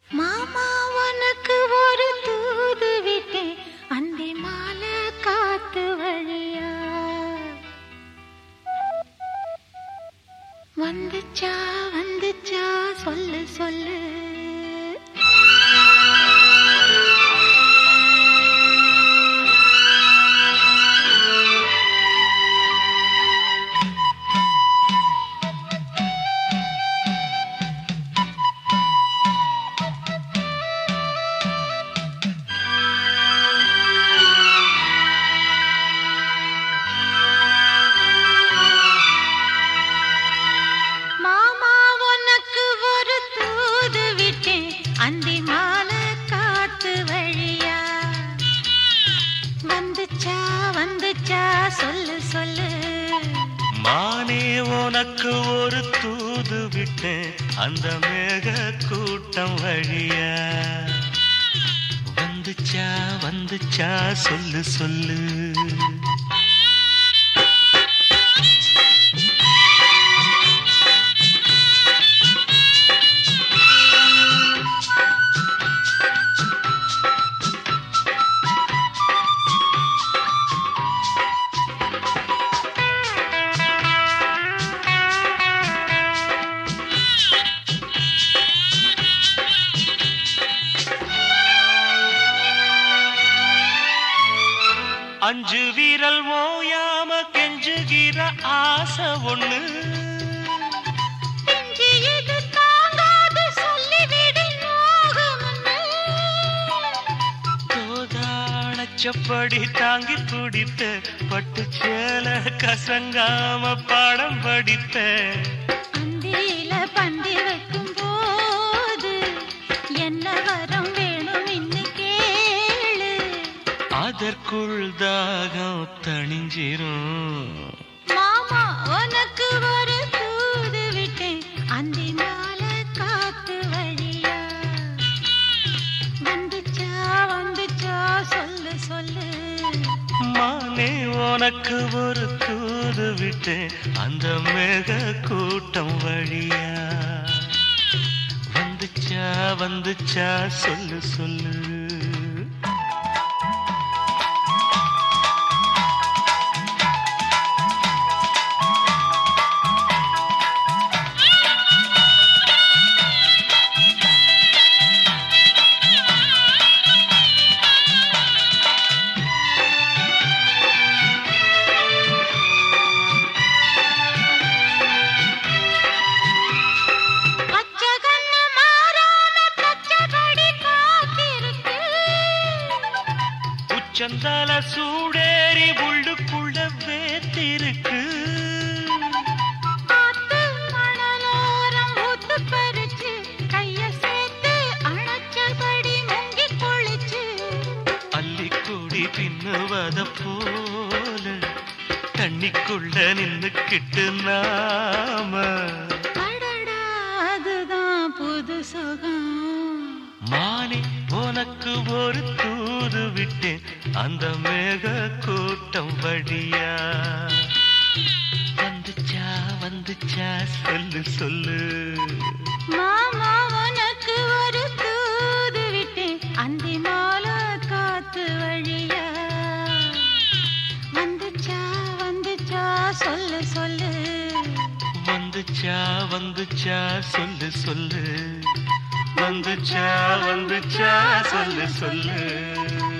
மாமா உனக்கு ஒரு தூது விட்டேன் அந்தி மாலை காத்து வழியா வந்துச்சா வந்துச்சா சொல்லு சொல்லு மாமா உனக்கு ஒரு தூது விட்டேன் அந்தி மாலை காத்து வழியா வந்துச்சா வந்துச்சா சொல்லு சொல்லு மானே உனக்கு ஒரு தூது விட்டேன் அந்த மேக கூட்டம் வழியா வந்துச்சா வந்துச்சா சொல்லு சொல்லு அஞ்சு வீரல் ஓயாம கெஞ்சுகிற ஆசை ஒண்ணு நெஞ்சு இது தாங்காது சொல்லிவிடு மோகமுன்னு. தோதாளச்சப்படி தாங்கி துடித்த பட்டு சேல கசங்காம பாடம் படித்த அந்தியில பந்தி வைக்கும் போது என்ன வரம் வேணும் இன்னு கேளு அதற்குள் தாகம் தணிஞ்சிரும் மாமா உனக்கு ஒரு தூது விட்டேன் அந்தி மாலை காத்து வழியா வந்துச்சா வந்துச்சா சொல்லு சொல்லு மானே உனக்கு ஒரு தூது விட்டேன் அந்த மேக கூட்டம் வழியா வந்துச்சா வந்துச்சா சொல்லு சொல்லு பச்சை கண்ணு மாறாம பச்சைப்படி காத்திருக்கு உச்சந்தால சூடேறி உள்ளுக்குள்ள வேத்திருக்கு காத்து மணலோரம் ஊத்து பறிச்சு கைய சேர்த்து அணைச்சபடி முங்கி குளிச்சு அள்ளிக்கூடி பின்னுவத போல தண்ணிக்குள்ள நின்னுக்கிட்டு நாம அடடா அதுதான் புது சுகம் மானே உனக்கு ஒரு தூது விட்டேன் அந்த மேக கூட்டம் வழியா வந்துச்சா வந்துச்சா சொல்லு சொல்லு மாமா உனக்கு ஒரு தூது விட்டேன் அந்தி மாலை காத்து வழியா வந்துச்சா வந்துச்சா சொல்லு சொல்லு வந்துச்சா வந்துச்சா சொல்லு சொல்லு வந்துச்சா வந்துச்சா சொல்லு சொல்லு